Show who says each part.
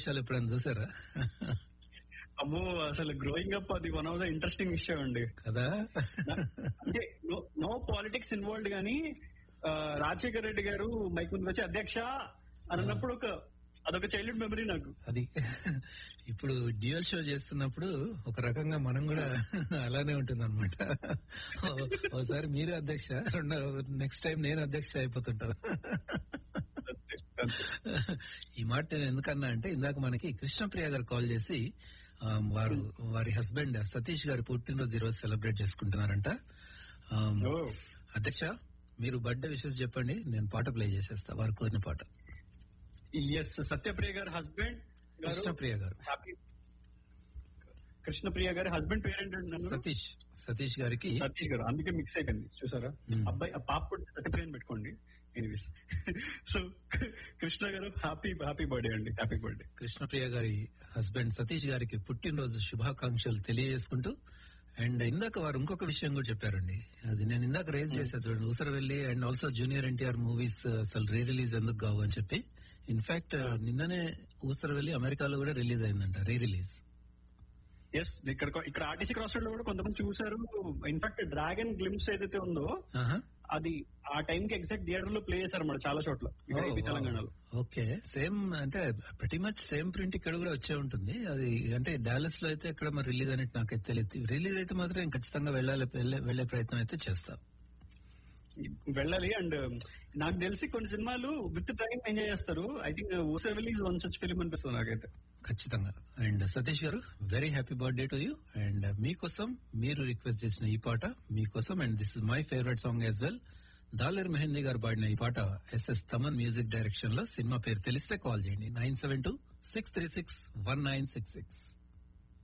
Speaker 1: విశేషాలు ఎప్పుడైనా చూసారా
Speaker 2: అమ్మో అసలు గ్రోయింగ్ అప్ అది వన్ ఆఫ్ ద ఇంట్రెస్టింగ్ విషయం అండి
Speaker 1: కదా
Speaker 2: అంటే నో పాలిటిక్స్ ఇన్వాల్వ్డ్ గానీ ఆ, రాజశేఖర రెడ్డి గారు మైక్ ముందు వచ్చి అధ్యక్ష అని అన్నప్పుడు ఒక అదొక చైల్డ్హుడ్ మెమరీ నాకు
Speaker 1: అది ఇప్పుడు డ్యూయల్ షో చేస్తున్నప్పుడు ఒక రకంగా మనం కూడా అలానే ఉంటుంది అనమాట ఓసారి మీరే అధ్యక్ష రెండో నెక్స్ట్ టైం నేను అధ్యక్ష అయిపోతుంటా ఈ మాట నేను ఎందుకన్నా అంటే ఇందాక మనకి కృష్ణప్రియ గారు కాల్ చేసి ఆ, వారు వారి హస్బెండ్ సతీష్ గారి పుట్టినరోజు ఈ రోజు సెలబ్రేట్ చేసుకుంటున్నారంట ఆ,
Speaker 2: ఓ,
Speaker 1: అధ్యక్ష మీరు బర్త్డే విషెస్ చెప్పండి నేను పాట ప్లే చేసేస్తా వారు కోరిన పాట
Speaker 2: ఎస్ సత్యప్రియ గారి హస్బెండ్
Speaker 1: కృష్ణప్రియ గారు
Speaker 2: హ్యాపీ కృష్ణప్రియ గారి హస్బెండ్ పేరెంట్
Speaker 1: సతీష్ సతీష్ గారికి
Speaker 2: సతీష్ గారు అందుకే మిక్స్ అయిపోయింది చూసారా
Speaker 1: Hmm.
Speaker 2: అబ్బాయి ఆ పాప కూడా సత్యప్రియని పెట్టుకోండి anyways so Krishna garu happy happy birthday అండి హ్యాపీ బర్త్డే
Speaker 1: కృష్ణప్రియ గారి హస్బెండ్ సతీష్ గారికి పుట్టినరోజు శుభాకాంక్షలు తెలియజేసుకుంటూ అండ్ ఇందాక వారు ఇంకొక విషయం కూడా చెప్పారండి అది నేను ఇందాక రేజ్ చేశా చూడండి Oosaravelli and also junior NTR movies అసలు రీ రిలీజ్ ఎందుకు కావు అని చెప్పి ఇన్ఫాక్ట్ నిన్ననే ఊసరవెల్లి అమెరికాలో కూడా రిలీజ్ అయిందంట రీ రిలీజ్
Speaker 2: ఎస్ ఇక్కడ ఇక్కడ ఆర్టీసీ క్రాస్ రోడ్ లో కూడా కొంతమంది చూసారు ఇన్ఫాక్ట్ డ్రాగన్ గ్లిమ్స్ ఏదైతే ఉందో అది ఆ టైం కి ఎగ్జాక్ట్ థియేటర్ లో ప్లే చేశారు అన్నమాట చాలా చోట్ల ఇక్కడ ఏపీ తెలంగాణలో
Speaker 1: ఓకే సేమ్ అంటే ప్రతి మచ్ సేమ్ ప్రింట్ ఇక్కడ కూడా వచ్చే ఉంటుంది అది అంటే డాలస్ లో అయితే ఎక్కడ మరి రిలీజ్ అనేది నాకైతే తెలియదు రిలీజ్ అయితే మాత్రం నేను ఖచ్చితంగా వెళ్ళాలి వెళ్ళే- వెళ్ళే ప్రయత్నం అయితే చేస్తా
Speaker 2: వెళ్ళాలి అండ్ నాకు తెలిసి కొన్ని సినిమాలు విత్ టైం ఎంజాయ్ చేస్తారు I think Oosaravelli is one such film అనిపిస్తుంది నాకైతే
Speaker 1: ఖచ్చితంగా and Satish garu very happy birthday to you and మీకోసం మీరు రిక్వెస్ట్ చేసిన ఈ పాట మీకోసం and this is my favourite song as well Daler Mehndi garu పాడిన ఈ పాట ఎస్ఎస్ తమన్ మ్యూజిక్ డైరెక్షన్ లో సినిమా పేరు తెలిస్తే కాల్ చేయండి nine seven two six three six one nine six six